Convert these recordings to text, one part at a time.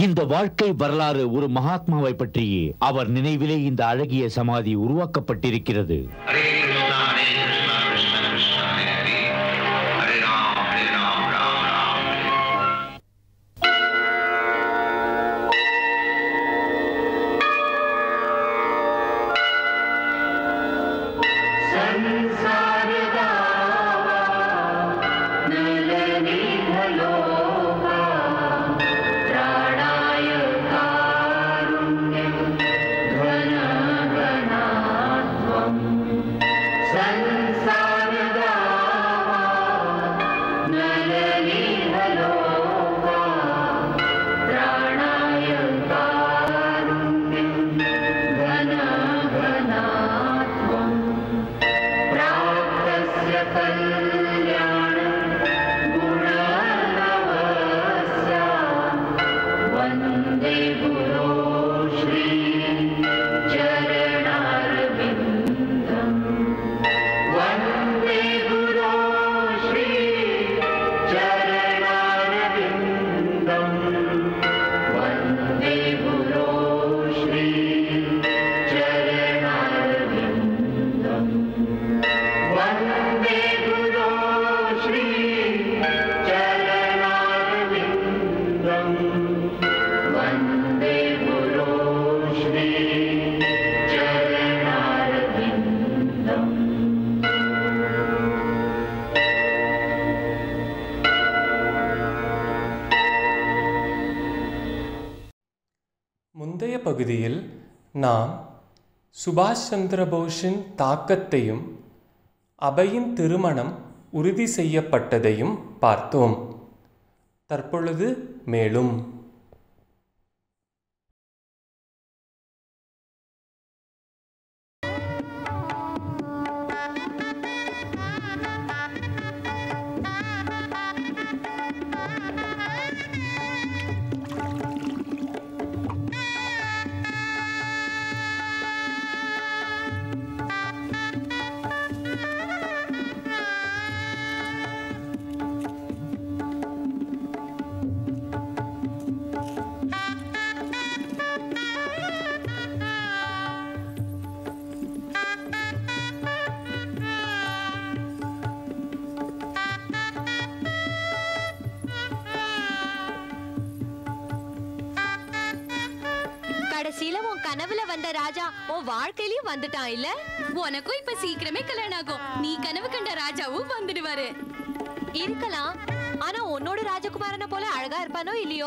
இந்த வாழ்க்கை வரலாறு ஒரு மகாத்மாவை பற்றியே அவர் நினைவிலே இந்த அழகிய சமாதி உருவாக்கப்பட்டிருக்கிறது हरे कृष्णा हरे कृष्णा कृष्ण कृष्ण हरे हरे हरे राम हरे राम राम राम हरे முந்தைய பகுதியில் நாம் சுபாஷ் சந்திர போஸின் தாக்கத்தையும் அபையின் திருமணம் உறுதி செய்யப்பட்டதையும் பார்த்தோம் தற்பொழுது மேலும் கடைசியில உன் கனவுல வந்த ராஜா உன் வாழ்க்கையிலயும் வந்துட்டான் இல்ல உனக்கும் இப்ப சீக்கிரமே கல்யாணம் ஆகும் நீ கனவு கண்ட ராஜாவும் வந்துடுவாரு இருக்கலாம் ஆனா உன்னோட ராஜகுமாரனை போல அழகா இருப்பானோ இல்லையோ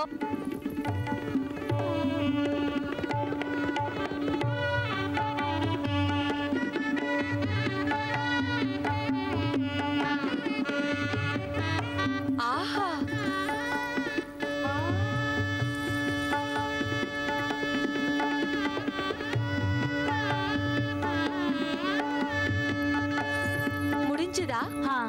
ஆஹா முடிஞ்சுதா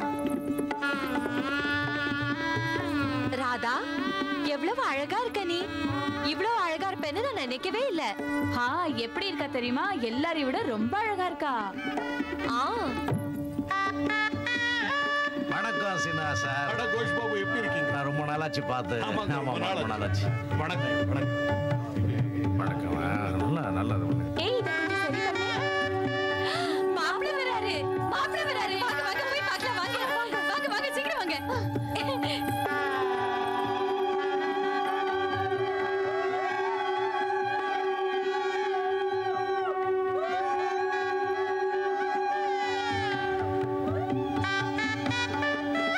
ராதா எவ்வளவு அழகா இருக்க நீ இவ்வளவு அழகா இருப்பேன்னு நான் நினைக்கவே இல்ல ஆ எப்படி இருக்கா தெரியுமா எல்லாரையும் விட ரொம்ப அழகா இருக்கா ஆ வணக்கம் சின்னா சார் அட கோஷ் பாபு எப்படி இருக்கீங்க நான் ரொம்ப நாளாச்சு பார்த்து ஆமாங்க, ஆமா ரொம்ப ரொம்ப நாளாச்சு. நாளாச்சு வணக்கம் வணக்கம் வணக்கம் ஆ, நல்லா நல்லது ஏய் இத கொஞ்சம் சரி பண்ணு மாப்பிள்ளை வராரு மாப்பிள்ளை வராரு வாங்க வாங்க போய் பார்க்கலாம் வாங்க வாங்க வாங்க சீக்கிரம் வாங்க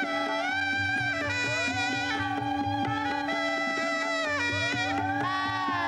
ஆ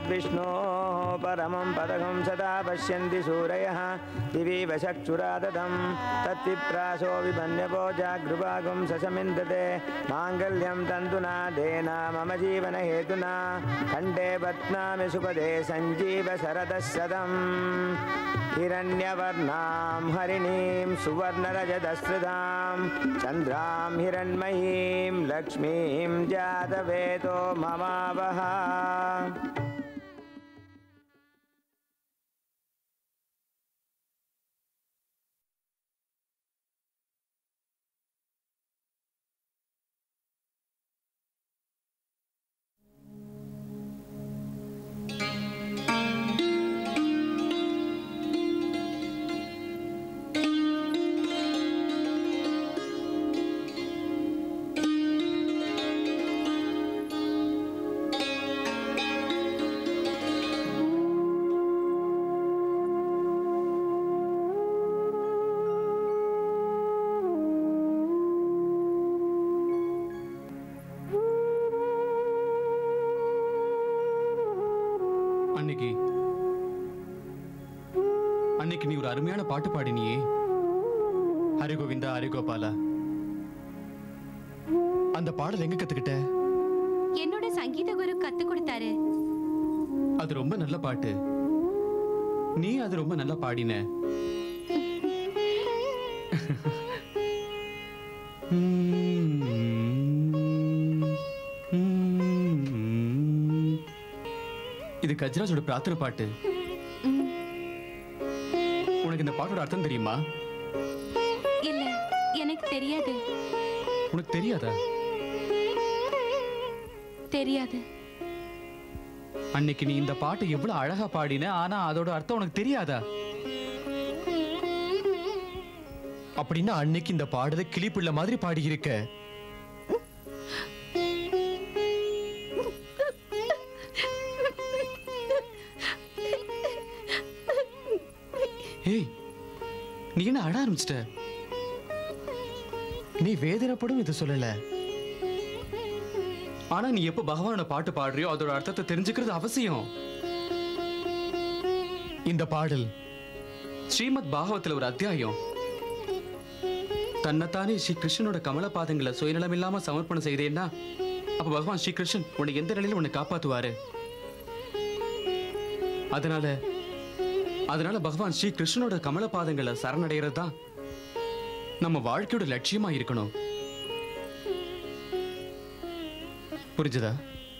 तद्विष्णोः परमं पदकं सदा पश्यन्ति सूरयः दिवीव चक्षुराददं तत्विप्रासो विपन्यपो जागृभागं ससमिन्दते माङ्गल्यं तन्तुनादेन मम जीवनहेतुना कण्ठे बध्नामि सुपदे सञ्जीव शरदः सदम् हिरण्यवर्णां हरिणीं सुवर्णरजतस्रदां चन्द्रां हिरण्मयीं लक्ष्मीं जातवेदो ममावः அன்னைக்கு அன்னைக்கு நீ ஒரு அருமையான பாட்டு பாடினியே ஹரி கோவிந்தா ஹரி கோபாலா அந்த பாடல் எங்க கத்துக்கிட்ட என்னோட சங்கீத குரு கத்து கொடுத்தாரு அது ரொம்ப நல்ல பாட்டு நீ அது ரொம்ப நல்லா பாடின இது கஜ்ராஜோட பிரார்த்தனை பாட்டு உனக்கு இந்த பாட்டோட அர்த்தம் தெரியுமா இல்ல எனக்கு தெரியாது உனக்கு தெரியாதா தெரியாது அன்னைக்கு நீ இந்த பாட்டு எவ்வளவு அழகா பாடின ஆனா அதோட அர்த்தம் உனக்கு தெரியாதா அப்படின்னா அன்னைக்கு இந்த பாடலை கிளிப்புள்ள மாதிரி பாடியிருக்க ஏய் நீ என்ன அட ஆரம்பிச்சிட்ட நீ வேதனைப்படும் இது சொல்லல ஆனா நீ எப்ப பகவானோட பாட்டு பாடுறியோ அதோட அர்த்தத்தை தெரிஞ்சுக்கிறது அவசியம் இந்த பாடல் ஸ்ரீமத் பாகவத்துல ஒரு அத்தியாயம் தன்னைத்தானே ஸ்ரீ கிருஷ்ணனோட கமல பாதங்களை சுயநலம் இல்லாம சமர்ப்பணம் செய்தேன்னா அப்ப பகவான் ஸ்ரீ கிருஷ்ணன் உன்னை எந்த நிலையில உன்னை காப்பாத்துவாரு அதனால அதனால பகவான் ஸ்ரீ கிருஷ்ணனோட கமல பாதங்களை சரணடைகிறது தான் நம்ம வாழ்க்கையோட லட்சியமா இருக்கணும் புரிஞ்சதா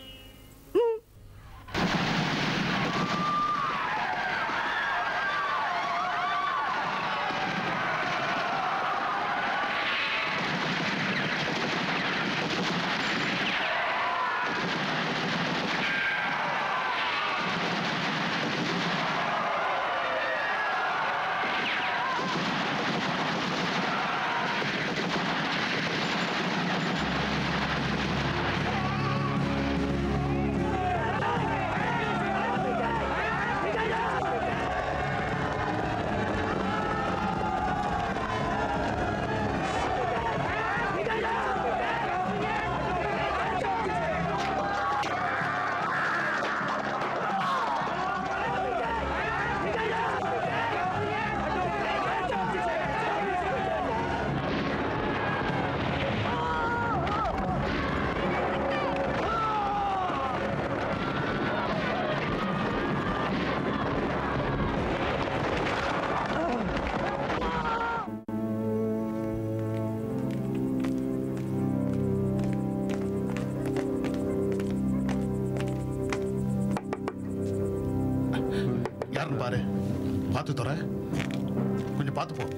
யாருன்னு பாரு பார்த்து தர கொஞ்சம் பார்த்து போ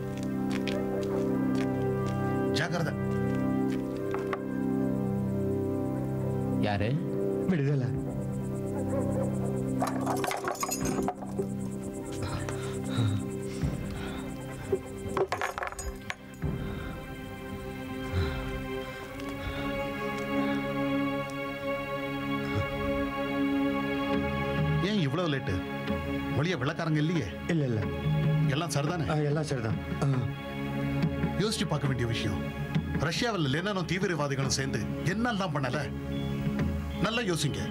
ஜாக்கிரதை யாரு விடுதலை ஏன் இவ்வளவு லேட்டு வெளியே வெள்ளக்காரங்க இல்லையே இல்ல இல்ல எல்லாம் சரிதானே ஆ, எல்லாம் சரிதான் ஆ, யோசிச்சு பார்க்க வேண்டிய விஷயம் ரஷ்யாவில் லெனனும் தீவிரவாதிகளும் சேர்ந்து என்னெல்லாம் பண்ணல நல்லா யோசிங்க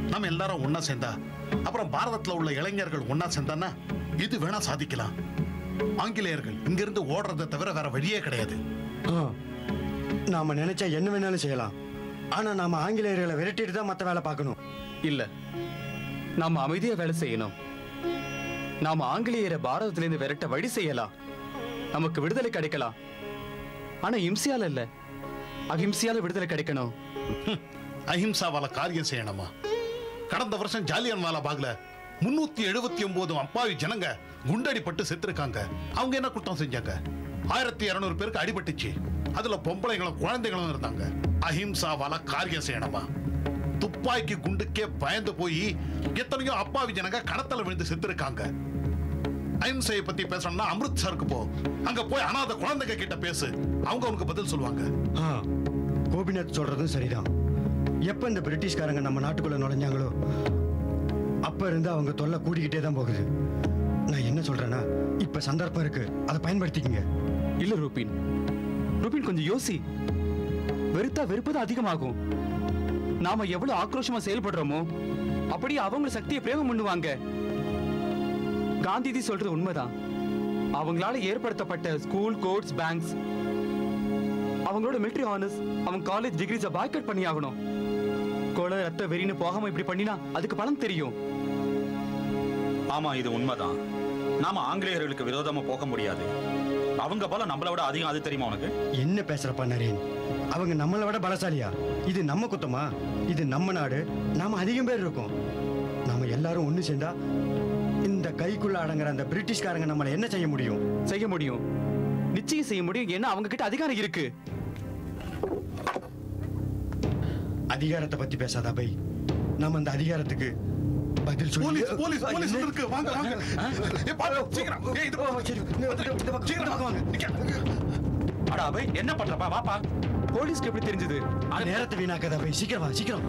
நம்ம எல்லாரும் ஒண்ணா சேர்ந்தா அப்புறம் பாரதத்துல உள்ள இளைஞர்கள் ஒண்ணா சேர்ந்தான்னா இது வேணா சாதிக்கலாம் ஆங்கிலேயர்கள் இங்கிருந்து ஓடுறதை தவிர வேற வழியே கிடையாது ஆ, நாம நினைச்சா என்ன வேணாலும் செய்யலாம் ஆனா நாம ஆங்கிலேயர்களை விரட்டிட்டு தான் மத்த வேலை பார்க்கணும் இல்ல நாம அமைதியா வேலை செய்யணும் நாம ஆங்கிலேயரை பாரதத்திலிருந்து விரட்ட வழி செய்யலாம் நமக்கு விடுதலை கிடைக்கலாம் ஆனா இம்சியால இல்ல அஹிம்சையால விடுதலை கிடைக்கணும் அஹிம்சாவால காரியம் செய்யணுமா கடந்த வருஷம் ஜாலியன் வாலா பாக்ல முன்னூத்தி எழுபத்தி ஒன்பது அப்பாவி ஜனங்க குண்டடிப்பட்டு செத்துருக்காங்க அவங்க என்ன குற்றம் செஞ்சாங்க ஆயிரத்தி இருநூறு பேருக்கு அடிபட்டுச்சு அதுல பொம்பளைங்களும் குழந்தைகளும் இருந்தாங்க அஹிம்சாவால காரியம் செய்யணுமா துப்பாக்கி குண்டுக்கே பயந்து போய் எத்தனையோ அப்பாவி ஜனங்க கடத்தல விழுந்து செத்துருக்காங்க அஹிம்சையை பத்தி பேசணும்னா அமிர்த்சருக்கு போ அங்க போய் அனாதை குழந்தைங்க கிட்ட பேசு அவங்க உனக்கு பதில் சொல்லுவாங்க ஆ, கோபிநாத் சொல்றதும் சரிதான் எப்ப இந்த பிரிட்டிஷ்காரங்க நம்ம நாட்டுக்குள்ள நுழைஞ்சாங்களோ அப்ப இருந்து அவங்க தொல்லை கூடிக்கிட்டே தான் போகுது நான் என்ன சொல்றேன்னா இப்ப சந்தர்ப்பம் இருக்கு அதை பயன்படுத்திக்கங்க இல்ல ரூபின் ரூபின் கொஞ்சம் யோசி வெறுத்தா வெறுப்பு தான் அதிகமாகும் நாம எவ்வளவு ஆக்ரோஷமா செயல்படுறோமோ அப்படியே அவங்க சக்தியை பிரயோகம் பண்ணுவாங்க காந்திஜி சொல்றது உண்மைதான் அவங்களால ஏற்படுத்தப்பட்ட ஸ்கூல் கோர்ட்ஸ் பேங்க்ஸ் அவங்களோட மிலிட்டரி ஆனர்ஸ் அவங்க காலேஜ் டிகிரிஸை பாய்கட் பண்ணி ஆகணும் கொலை ரத்த வெறின்னு போகாம இப்படி பண்ணினா அதுக்கு பலன் தெரியும் ஆமா இது உண்மைதான் நாம ஆங்கிலேயர்களுக்கு விரோதமா போக முடியாது அவங்க போல நம்மளை விட அதிகம் அது தெரியுமா உனக்கு என்ன பேசுறப்பா நரேன் அவங்க நம்மளை விட பலசாலியா இது நம்ம குத்தமா இது நம்ம நாடு நாம அதிகம் பேர் இருக்கோம் நாம எல்லாரும் ஒண்ணு சேர்ந்தா இந்த கைக்குள்ள அடங்குற அந்த பிரிட்டிஷ்காரங்க நம்மளை என்ன செய்ய முடியும் செய்ய முடியும் நிச்சயம் செய்ய முடியும் ஏன்னா அவங்க கிட்ட அதிகாரம் இருக்கு அதிகாரத்தை பத்தி பேசாதா பை நாம அந்த அதிகாரத்துக்கு பதில் சொல்லி போலீஸ் போலீஸ் போலீஸ் இருக்கு வாங்க வாங்க ஏய், பாரு, சீக்கிரம் ஏய், இது சீக்கிரம் வாங்க அடா அபை என்ன பண்றப்பா வாப்பா போலீஸ்க்கு எப்படி தெரிஞ்சது நேரத்தை வீணாக்காதா பை சீக்கிரம் வா சீக்கிரம்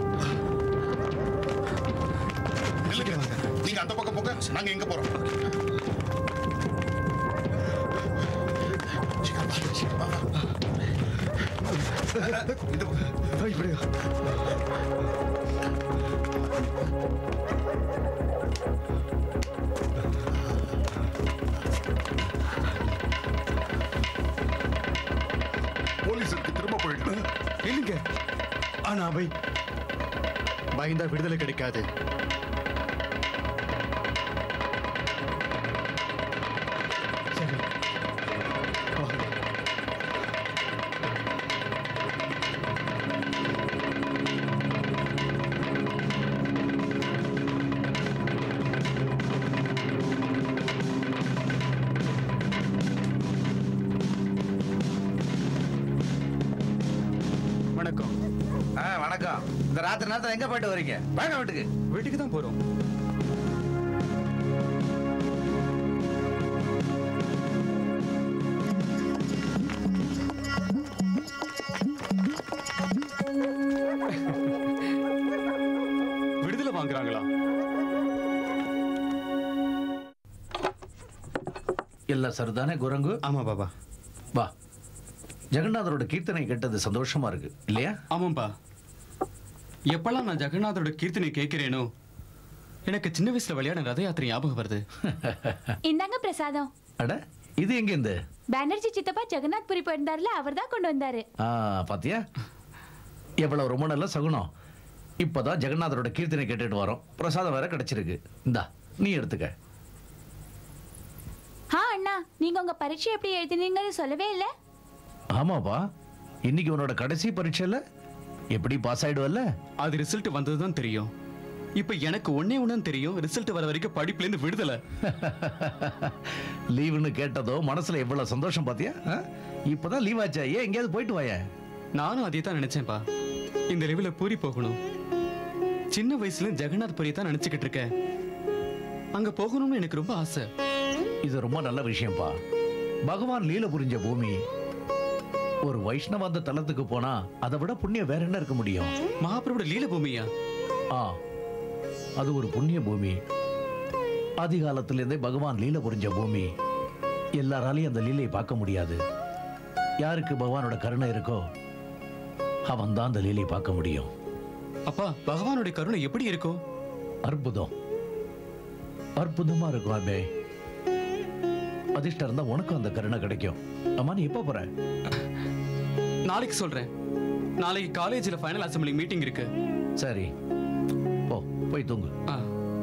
நில்லுங்க நீங்க அந்த பக்கம் போங்க நாங்க எங்க போறோம் சீக்கிரம் வா, சீக்கிரம் வா, வா. இது வா, இப்படி வா. போலீஸுக்கு திரும்ப போயிட்டு இல்லைங்க ஆனா பை பயந்தா விடுதலை கிடைக்காது சரி வா. வணக்கம் ஆ வணக்கம் இந்த ராத்திரி நேரத்துல எங்க போயிட்டு வரீங்க வாங்க வீட்டுக்கு வீட்டுக்கு தான் போறோம் விடுதலை வாங்குறாங்களா எல்லாம் சரிதானே குரங்கு ஆமா பாபா வா ஜெகநாதரோட கீர்த்தனை கேட்டது சந்தோஷமா இருக்கு இல்லையா ஆமாம்பா எப்பெல்லாம் நான் ஜெகநாதரோட கீர்த்தனை கேட்கிறேனோ எனக்கு சின்ன வயசுல விளையாட ரத யாத்திரை ஞாபகம் வருது இந்தாங்க பிரசாதம் அட இது எங்க இந்த பானர்ஜி சித்தப்பா ஜெகநாத் புரி போயிருந்தாருல அவர் தான் கொண்டு வந்தாரு ஆ பாத்தியா எவ்வளவு ரொம்ப நல்ல சகுனம் இப்பதான் ஜெகநாதரோட கீர்த்தனை கேட்டுட்டு வரோம் பிரசாதம் வேற கிடைச்சிருக்கு இந்தா நீ எடுத்துக்க ஆ அண்ணா நீங்க உங்க பரீட்சை எப்படி எழுதினீங்கன்னு சொல்லவே இல்ல ஆமாப்பா இன்னைக்கு உன்னோட கடைசி பரீட்சையில எப்படி பாஸ் ஆயிடுவல்ல அது ரிசல்ட் வந்ததுதான் தெரியும் இப்ப எனக்கு ஒண்ணே ஒண்ணும் தெரியும் ரிசல்ட் வர வரைக்கும் படிப்புல இருந்து விடுதலை லீவுன்னு கேட்டதோ மனசுல எவ்வளவு சந்தோஷம் பாத்தியா ஆ? இப்பதான் லீவ் ஆச்சா ஏன் எங்கேயாவது போயிட்டு வாயே நானும் அதே தான் நினைச்சேன்ப்பா இந்த லெவல பூரி போகணும் சின்ன வயசுல ஜெகநாத் புரியை தான் நினைச்சுக்கிட்டு இருக்கேன் அங்க போகணும்னு எனக்கு ரொம்ப ஆசை இது ரொம்ப நல்ல விஷயம்ப்பா பகவான் லீல புரிஞ்ச பூமி ஒரு வைஷ்ணவ அந்த தலத்துக்கு போனா அதை விட புண்ணியம் வேற என்ன இருக்க முடியும் மகாபிரபுட லீல பூமியா ஆ அது ஒரு புண்ணிய பூமி ஆதி காலத்திலிருந்தே பகவான் லீல புரிஞ்ச பூமி எல்லாராலையும் அந்த லீலையை பார்க்க முடியாது யாருக்கு பகவானோட கருணை இருக்கோ அவன் தான் அந்த லீலையை பார்க்க முடியும் அப்பா பகவானுடைய கருணை எப்படி இருக்கும் அற்புதம் அற்புதமா இருக்கும் அபே அதிர்ஷ்டம் இருந்தா உனக்கும் அந்த கருணை கிடைக்கும் அம்மா நீ எப்ப போற நாளைக்கு சொல்றேன் நாளைக்கு காலேஜ்ல ஃபைனல் அசெம்பிளி மீட்டிங் இருக்கு சரி போ போய் தூங்கு ஆ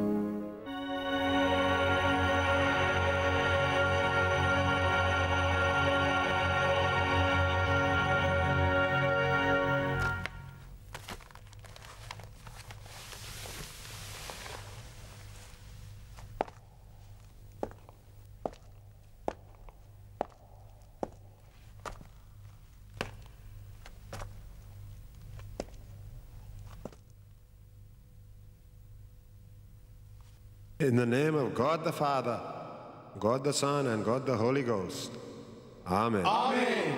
In the name of God the Father, God the Son, and God the Holy Ghost. Amen. Amen.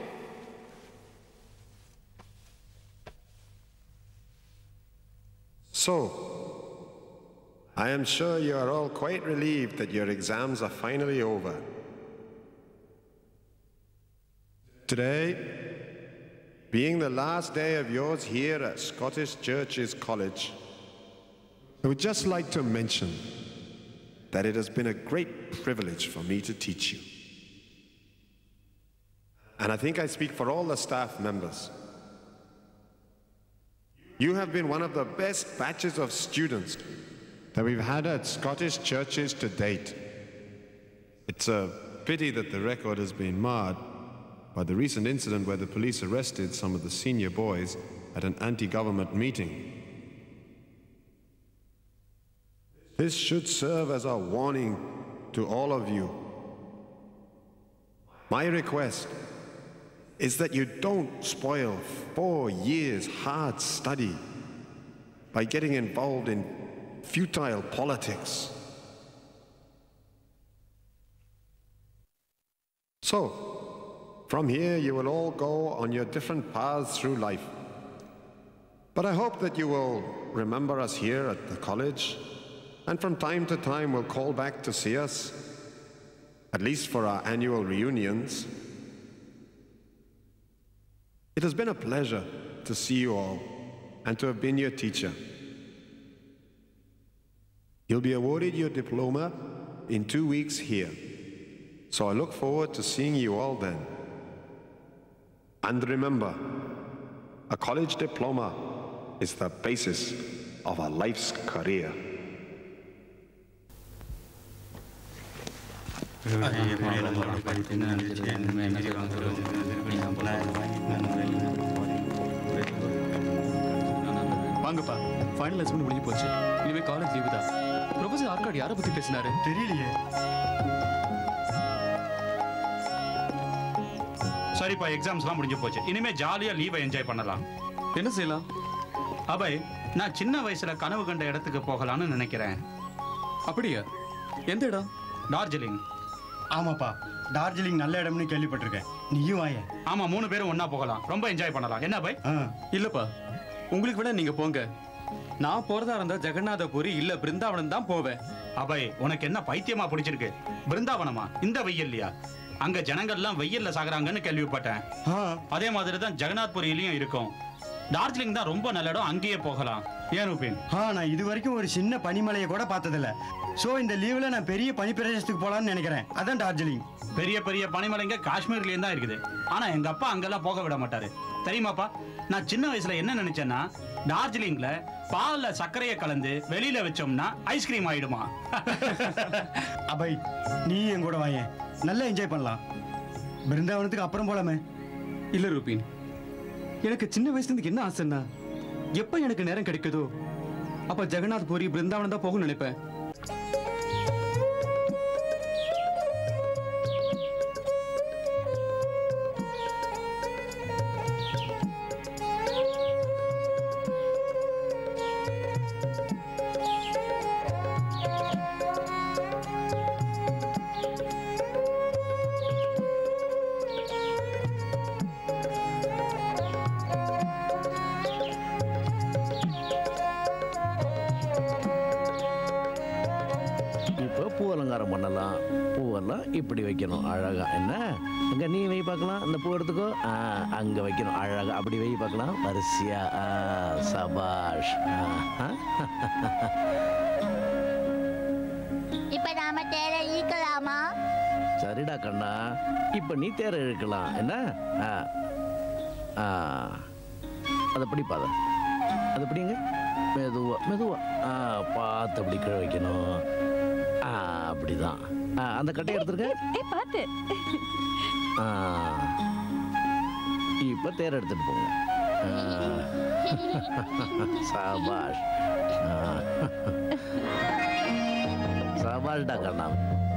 So, I am sure you are all quite relieved that your exams are finally over. Today, being the last day of yours here at Scottish Churches College, I would just like to mention that it has been a great privilege for me to teach you. And I think I speak for all the staff members. You have been one of the best batches of students that we've had at Scottish churches to date. It's a pity that the record has been marred by the recent incident where the police arrested some of the senior boys at an anti government meeting. This should serve as a warning to all of you. My request is that you don't spoil four years' hard study by getting involved in futile politics. So, from here, you will all go on your different paths through life. But I hope that you will remember us here at the college, and from time to time will call back to see us, at least for our annual reunions. It has been a pleasure to see you all and to have been your teacher. You'll be awarded your diploma in two weeks here. So I look forward to seeing you all then. And remember, a college diploma is the basis of a life's career. வாங்கப்பா final assignment முடிஞ்சு போச்சு இனிமே college leave தான் professor Arcot யாரை பத்தி பேசினாரு தெரியலையே சரிப்பா எக்ஸாம்ஸ்லாம் முடிஞ்சு போச்சு இனிமே ஜாலியா லீவை என்ஜாய் பண்ணலாம் என்ன செய்யலாம் அபய் நான் சின்ன வயசுல கனவு கண்ட இடத்துக்கு போகலாம்னு நினைக்கிறேன் அப்படியா எந்த இடம் டார்ஜிலிங் ஆமாப்பா டார்ஜிலிங் நல்ல இடம்னு கேள்விப்பட்டிருக்கேன் நீயும் வாய ஆமா மூணு பேரும் ஒண்ணா போகலாம் ரொம்ப என்ஜாய் பண்ணலாம் என்ன பை இல்லப்பா உங்களுக்கு வேணா நீங்க போங்க நான் போறதா இருந்தா ஜெகநாதபுரி இல்ல பிருந்தாவனம் தான் போவேன் அபய் உனக்கு என்ன பைத்தியமா பிடிச்சிருக்கு பிருந்தாவனமா இந்த வெயில்லையா அங்க ஜனங்கள்லாம் வெயில்ல சாகுறாங்கன்னு கேள்விப்பட்டேன் அதே மாதிரி தான் ஜெகநாத்புரியிலயும் இருக்கும் டார்ஜிலிங் தான் ரொம்ப நல்ல இடம் அங்கேயே போகலாம் ஏன் ரூபின் ஆ நான் இது வரைக்கும் ஒரு சின்ன பனிமலையை கூட பார்த்ததில்ல ஸோ இந்த லீவில் நான் பெரிய பனி பிரதேசத்துக்கு போகலான்னு நினைக்கிறேன் அதான் டார்ஜிலிங் பெரிய பெரிய பனிமலைங்க காஷ்மீர்லயும் தான் இருக்குது ஆனா எங்க அப்பா அங்கெல்லாம் போக விட மாட்டாரு தெரியுமாப்பா நான் சின்ன வயசுல என்ன நினைச்சேன்னா டார்ஜிலிங்ல பால்ல சர்க்கரையை கலந்து வெளியில வச்சோம்னா ஐஸ்கிரீம் ஆயிடுமா அபய் நீ என் கூட வாயேன் நல்லா என்ஜாய் பண்ணலாம் பிருந்தாவனத்துக்கு அப்புறம் போலாமே இல்ல ரூபின் எனக்கு சின்ன வயசுல இருந்து என்ன ஆசைன்னா எப்ப எனக்கு நேரம் கிடைக்குதோ அப்ப ஜெகநாத் பூரி பிருந்தாவனம் தான் போகணும்னு நினைப்பேன் இப்ப பூ அலங்காரம் பண்ணலாம் பூவெல்லாம் பூவெல்லாம் இப்படி வைக்கணும் அழகா என்ன அங்க நீ வை பார்க்கலாம் இந்த பூ எடுத்துக்கோ ஆ, அங்க வைக்கணும் அழகா அப்படி வை பார்க்கலாம் வரிசையா ஆ, சபாஷ் ஆ, ஆ. இப்ப நாம தேர ஈக்கலாமா சரிடா கண்ணா இப்ப நீ தேர இழுக்கலாம் என்ன ஆ ஆ அதை பிடிப்பாத அதை பிடிங்க மெதுவா மெதுவா ஆ பார்த்து அப்படி கீழே வைக்கணும் ஆ அப்படிதான் ஆ அந்த கட்டையை எடுத்துருக்க ஏ பாத்து ஆ இப்போ தேர் எடுத்துட்டு போங்க ஆ. சாபாஷ் ஆ. சாபாஷ்டா கண்ணா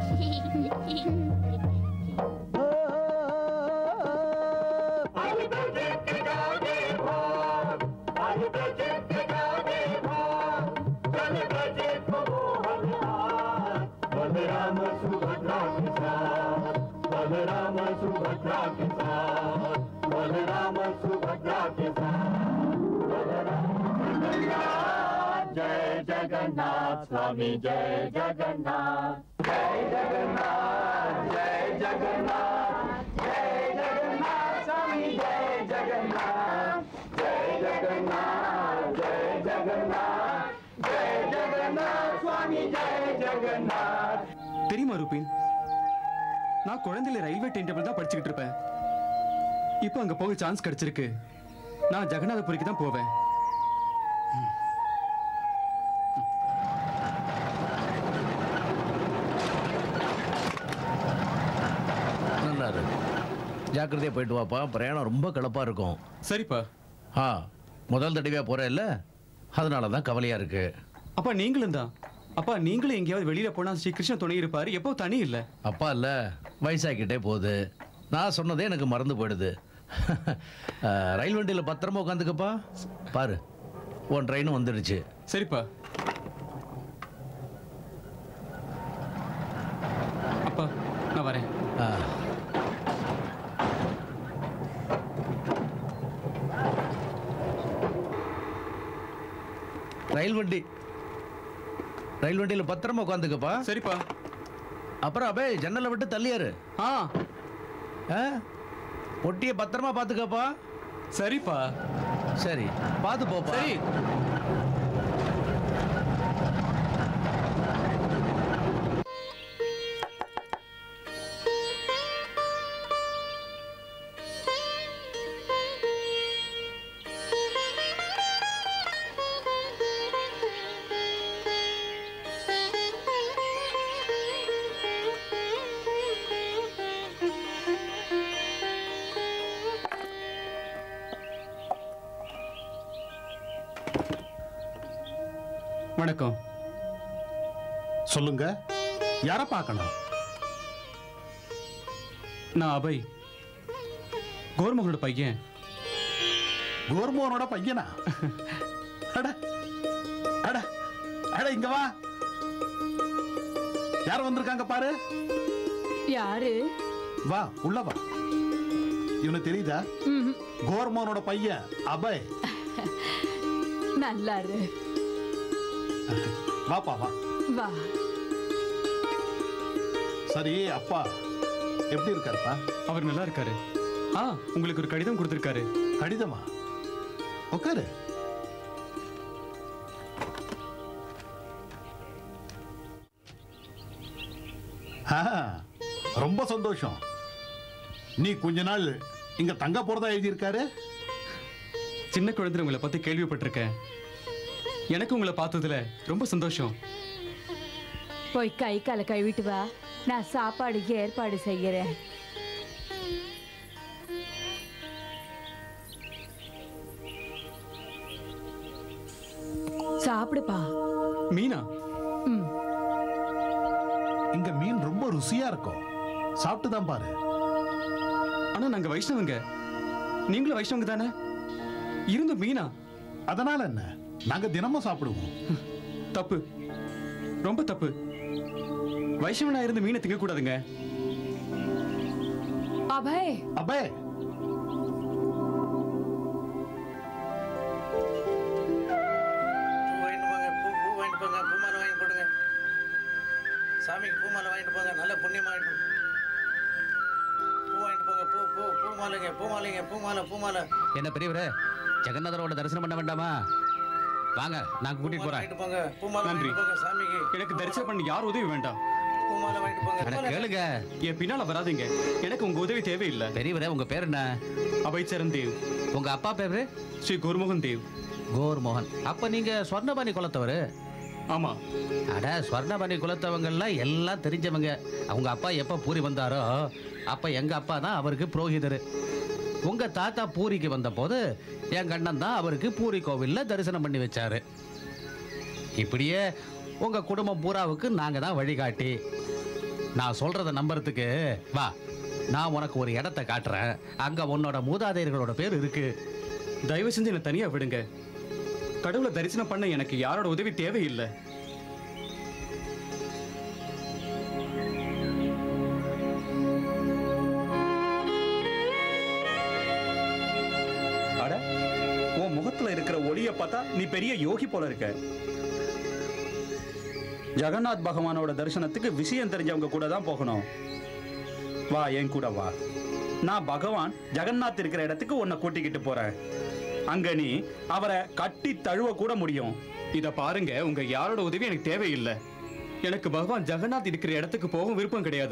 जय जगन्नाथ स्वामी जय जगन्नाथ जय जगन्नाथ जय जगन्नाथ जय जगन्नाथ स्वामी जय जगन्नाथ जय जगन्नाथ जय जगन्नाथ जय जगन्नाथ स्वामी जय जगन्नाथ தெரியுமா ரூபின் நான் குழந்தையில ரயில்வே டைம் டேபிள் தான் படிச்சுக்கிட்டு இருப்பேன் இப்போ அங்க போக சான்ஸ் கிடைச்சிருக்கு நான் ஜெகநாதபுரிக்கு தான் போவேன் நல்லா இருக்கு ஜாக்கிரதையா போயிட்டு வாப்பா பிரயாணம் ரொம்ப கலப்பா இருக்கும் சரிப்பா ஆ முதல் தடவையா போற இல்ல அதனால தான் கவலையா இருக்கு அப்பா நீங்களும் தான் அப்பா நீங்களும் எங்கேயாவது வெளியில போனா ஸ்ரீ கிருஷ்ணன் துணை இருப்பாரு எப்போ தனி இல்ல அப்பா இல்ல வயசாக்கிட்டே போகுது நான் சொன்னதே எனக்கு மறந்து போயிடுது ஆ, ரயில் வண்டியில் பத்திரமா உட்காந்துக்கப்பா பாரு உன் ட்ரெயினும் வந்துடுச்சு சரிப்பா அப்பா நான் வரேன் ஆ ரயில் வண்டி ரயில் வண்டியில் பத்திரமா உட்காந்துக்கப்பா சரிப்பா அப்புறம் அபே ஜன்னலை விட்டு தள்ளியாரு ஆ ஆ பொட்டியை பத்திரமா பார்த்துக்கப்பா சரிப்பா சரி பார்த்து போப்பா சரி வணக்கம் சொல்லுங்க யார பார்க்கணும் நான் அபய் கோர்மகளோட பையன் கோர்மோனோட பையனா அட அட அட இங்க வா யார் வந்திருக்காங்க பாரு யாரு வா உள்ள வா இவனுக்கு தெரியுதா கோர்மோனோட பையன் அபய் நல்லா இரு வாப்பா வா வா சரி அப்பா எப்படி இருக்காருப்பா அவர் நல்லா இருக்காரு ஆ உங்களுக்கு ஒரு கடிதம் கொடுத்திருக்காரு கடிதமா உட்காரு ஆ, ரொம்ப சந்தோஷம் நீ கொஞ்ச நாள் இங்க தங்க போறதா எழுதியிருக்காரு சின்ன குழந்தை உங்களை பத்தி கேள்விப்பட்டிருக்கேன் எனக்கு உங்களை பார்த்ததுல ரொம்ப சந்தோஷம் போய் கை காலை கழுவிட்டு வா நான் சாப்பாடுக்கு ஏற்பாடு செய்யறேன் சாப்பிடுப்பா மீனா ம் இங்க மீன் ரொம்ப ருசியா இருக்கும் சாப்பிட்டு தான் பாரு ஆனா நாங்க வைஷ்ணவங்க நீங்களும் வைஷ்ணவங்க தானே இருந்த மீனா அதனால என்ன நாங்க தினமும் சாப்பிடுவோம் தப்பு ரொம்ப தப்பு வைஷ்ணவனா இருந்து மீனை திங்க கூடாதுங்க அபய் அபே சாமிக்கு பூ மாலை வாங்கிட்டு போங்க நல்ல புண்ணியமாயிட்டு பூ வாங்கிட்டு போங்க பூ பூ பூ மாலைங்க பூ மாலைங்க பூ மாலை பூ மாலை என்ன பெரியவரே ஜெகநாதரோட தரிசனம் பண்ண வேண்டாமா வாங்க நான் கூட்டிட்டு போறேன் வாங்கிட்டு போங்க பூ மாலை நன்றி வாங்கிட்டு போங்க சாமிக்கு எனக்கு தரிசனம் பண்ண யார் உதவி வேண்டாம் பூ மாலை வாங்கிட்டு போங்க அட கேளுங்க என் பின்னால வராதீங்க எனக்கு உங்க உதவி தேவையில்லை பெரியவரே உங்க பேர் என்ன அபைச்சரன் தேவ் உங்க அப்பா பேரு ஸ்ரீ குருமுகன் தேவ் கோர் மோகன் அப்ப நீங்க ஸ்வர்ணபாணி குலத்தவரு ஆமா அட ஸ்வர்ணபாணி குலத்தவங்கெல்லாம் எல்லாம் தெரிஞ்சவங்க அவங்க அப்பா எப்ப பூரி வந்தாரோ அப்ப எங்க அப்பா தான் அவருக்கு புரோகிதர் உங்க தாத்தா பூரிக்கு வந்த போது என் கண்ணன் தான் அவருக்கு பூரி கோவில்ல தரிசனம் பண்ணி வச்சாரு இப்படியே உங்க குடும்பம் பூராவுக்கு நாங்க தான் வழிகாட்டி நான் சொல்றத நம்புறதுக்கு வா நான் உனக்கு ஒரு இடத்த காட்டுறேன் அங்க உன்னோட மூதாதையர்களோட பேர் இருக்கு தயவு செஞ்சு என்னை தனியா விடுங்க கடவுளை தரிசனம் பண்ண எனக்கு யாரோட உதவி தேவையில்லை அட உன் முகத்துல இருக்கிற ஒளிய பார்த்தா நீ பெரிய யோகி போல இருக்க ஜெகநாத் பகவானோட தரிசனத்துக்கு விஷயம் தெரிஞ்சவங்க கூட தான் போகணும் வா என் கூட வா நான் பகவான் ஜெகநாத் இருக்கிற இடத்துக்கு உன்னை கூட்டிக்கிட்டு போறேன் அங்க நீ அவரை கட்டி தழுவ கூட முடியும் இத பாருங்க உங்க யாரோட உதவி எனக்கு தேவையில்லை எனக்கு பகவான் ஜெகநாத் இருக்கிற இடத்துக்கு போகவும் விருப்பம் கிடையாது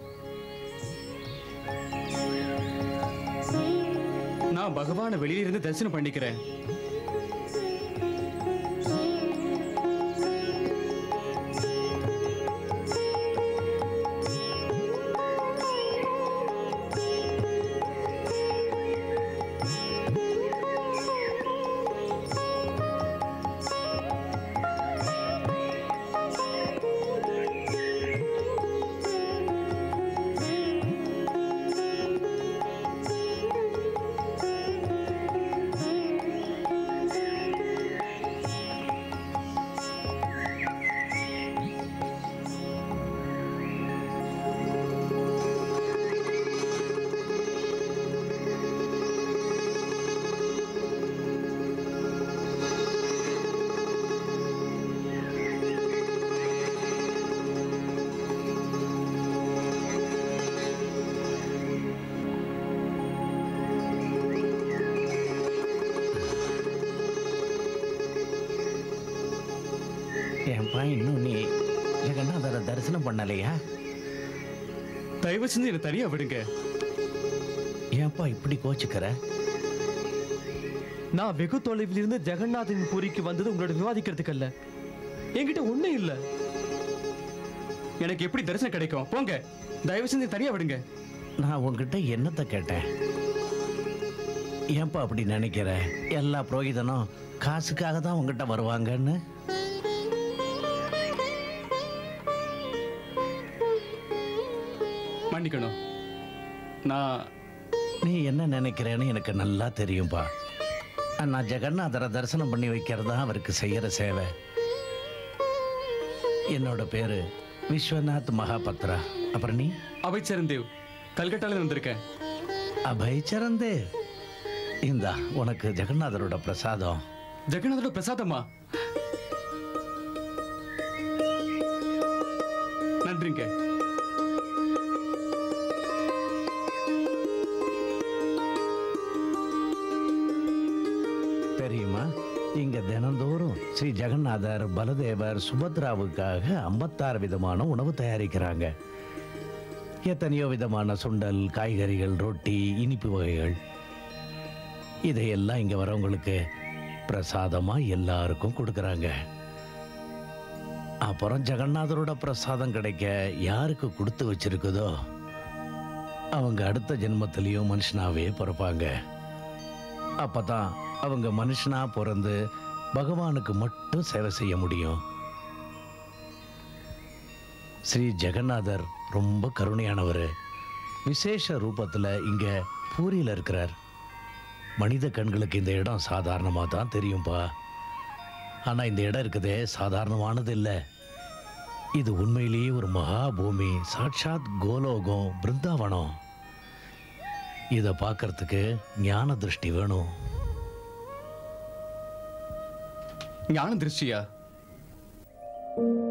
நான் பகவானை வெளியில இருந்து தரிசனம் பண்ணிக்கிறேன் ஏன்பா இன்னும் நீ ஜெகநாதரை தரிசனம் பண்ணலையா தயவு செஞ்சு என்னை தனியா விடுங்க ஏன்பா இப்படி கோச்சுக்கிற நான் வெகு தொலைவில் இருந்து ஜெகநாதன் பூரிக்கு வந்தது உங்களோட விவாதிக்கிறதுக்கு அல்ல என்கிட்ட ஒண்ணும் இல்ல எனக்கு எப்படி தரிசனம் கிடைக்கும் போங்க தயவு செஞ்சு தனியா விடுங்க நான் உன்கிட்ட என்னத்தை கேட்டேன் ஏன்பா அப்படி நினைக்கிற எல்லா புரோகிதனும் காசுக்காக தான் உங்ககிட்ட வருவாங்கன்னு மன்னிக்கணும் நான் நீ என்ன நினைக்கிறேன்னு எனக்கு நல்லா தெரியும்பா நான் ஜெகநாதரை தரிசனம் பண்ணி வைக்கிறது தான் அவருக்கு செய்யற சேவை என்னோட பேரு விஸ்வநாத் மகாபத்ரா அப்புறம் நீ அபைச்சரன் தேவ் கல்கட்டால வந்திருக்கேன் அபய்சரன் தேவ் இந்தா உனக்கு ஜெகநாதரோட பிரசாதம் ஜெகநாதரோட பிரசாதமா நன்றிங்க தெரியுமா இங்க தினந்தோறும் ஸ்ரீ ஜெகநாதர் பலதேவர் சுபத்ராவுக்காக ஐம்பத்தாறு விதமான உணவு தயாரிக்கிறாங்க எத்தனையோ விதமான சுண்டல் காய்கறிகள் ரொட்டி இனிப்பு வகைகள் இதையெல்லாம் இங்க வரவங்களுக்கு பிரசாதமா எல்லாருக்கும் கொடுக்கறாங்க அப்புறம் ஜெகநாதரோட பிரசாதம் கிடைக்க யாருக்கு கொடுத்து வச்சிருக்குதோ அவங்க அடுத்த ஜென்மத்திலையும் மனுஷனாவே பிறப்பாங்க அப்பதான் அவங்க மனுஷனா பிறந்து பகவானுக்கு மட்டும் சேவை செய்ய முடியும் ஸ்ரீ ஜெகநாதர் ரொம்ப கருணையானவர் விசேஷ ரூபத்தில் இங்க பூரியில் இருக்கிறார் மனித கண்களுக்கு இந்த இடம் சாதாரணமாக தான் தெரியும்பா ஆனால் இந்த இடம் இருக்குதே சாதாரணமானது இல்லை இது உண்மையிலேயே ஒரு மகா பூமி சாட்சாத் கோலோகம் பிருந்தாவனம் இதை பார்க்கறதுக்கு ஞான திருஷ்டி வேணும் ஞான திருஷ்டியா